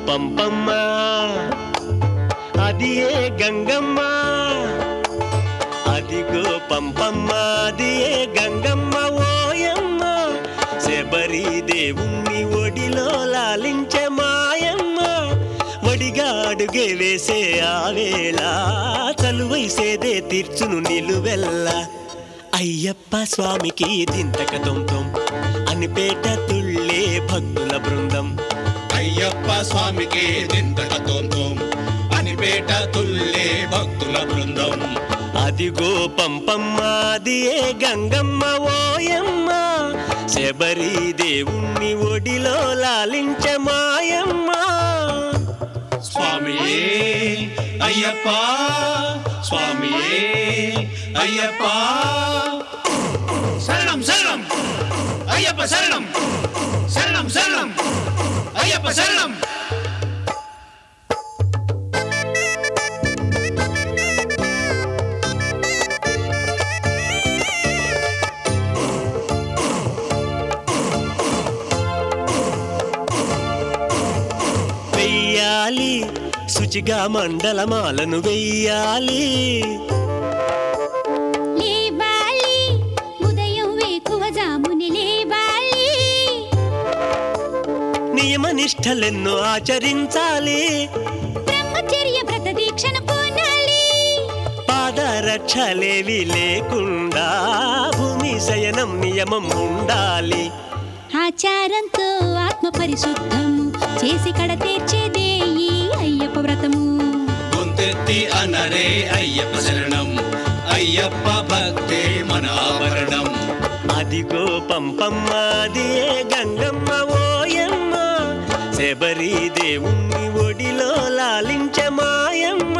పంపమ్మ అది ఏ గంగమ్మ అదిగో పంపమ్మ అది ఏ గంగమ్మ ఓయమ్మ శబరి దేవుణ్ణి ఒడిలో లాలించే మాయమ్మ వడిగా అడుగే వేసే ఆ వేళ చలువైసేదే తీర్చును నిలువెల్ల అయ్యప్ప స్వామికి దింతక తొంతం అనిపేట తుళ్ళే భక్తుల బృందం అయ్యప్ప స్వామికి దింతక తోంతోం అనిపేట తుల్లే భక్తుల బృందం అదిగో పంపమ్మ అది ఏ గంగమ్మ ఓయమ్మ శబరి దేవుణ్ణి ఒడిలో లాలించ మాయమ్మ స్వామియే అయ్యప్ప స్వామియే అయ్యప్ప శరణం శరణం అయ్యప్ప శరణం శరణం శరణం అయ్యప్ప శరణం వెయ్యాలి శుచిగా మండలమాలను వెయ్యాలి లేవాలి ఉదయం వేకువ జాముని లేవాలి నియమ నిష్టలెన్నో ఆచరించాలి బ్రహ్మచర్య వ్రత దీక్షణ పూనాలి పాదరక్షలేవి లేకుండా భూమి శయనం నియమం ఉండాలి ఆచారంతో ఆత్మ పరిశుద్ధము చేసి కడ తీర్చేదే ఈ అయ్యప్ప వ్రతము గొంతెత్తి అనరే అయ్యప్ప శరణం అయ్యప్ప భక్తే మన ఆభరణం అదిగో పంపమ్మ అది ఏ గంగమ్మ ఓయమ్మ శబరి దేవుణ్ణి ఒడిలో లాలించ మాయమ్మ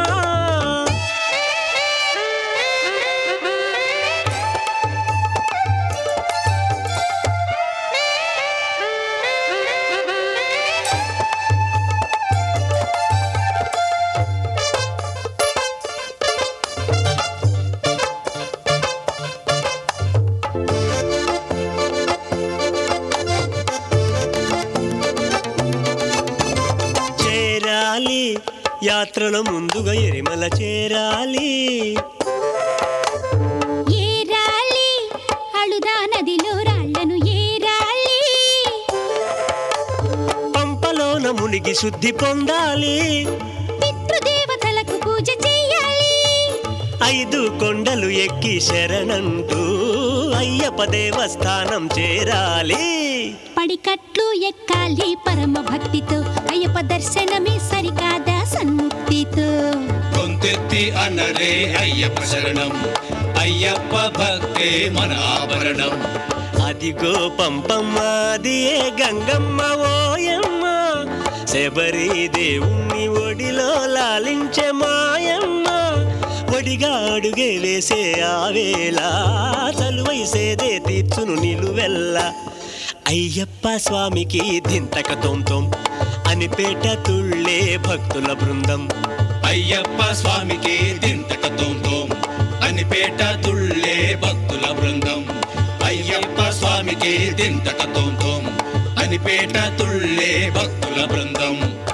చేరాలి యాత్రలో ముందుగా ఎరిమల చేరాలి ఏరాలి అళుదా నదిలో రాళ్లను ఏరాలి పంపలోన మునిగి శుద్ధి పొందాలి పితృదేవతలకు పూజ చేయాలి ఐదు కొండలు ఎక్కి శరణంటూ అయ్యప్ప దేవస్థానం చేరాలి పడికట్లు ఎక్కాలి పరమ భక్తితో అయ్యప్ప దర్శనమే సరికాదా సన్ముక్తితో గొంతెత్తి అనరే అయ్యప్ప శరణం అయ్యప్ప భక్తే మన ఆభరణం అదిగో పంపమ్మ అది ఏ గంగమ్మ ఓయమ్మ శబరి దేవుణ్ణి ఒడిలో లాలించే మాయమ్మ ఒడిగా అడుగే వేసే ఆ వేళ తలువైసేదే తీర్చును నిలువెల్ల అయ్యప్ప స్వామికి దింతక తొంతం అనిపేట తుళ్ళే భక్తుల బృందం అయ్యప్ప స్వామికి దింతక తోంతోం అనిపేట తుళ్ళే భక్తుల బృందం అయ్యప్ప స్వామికి దింతక తోంతోం అనిపేట తుళ్ళే భక్తుల బృందం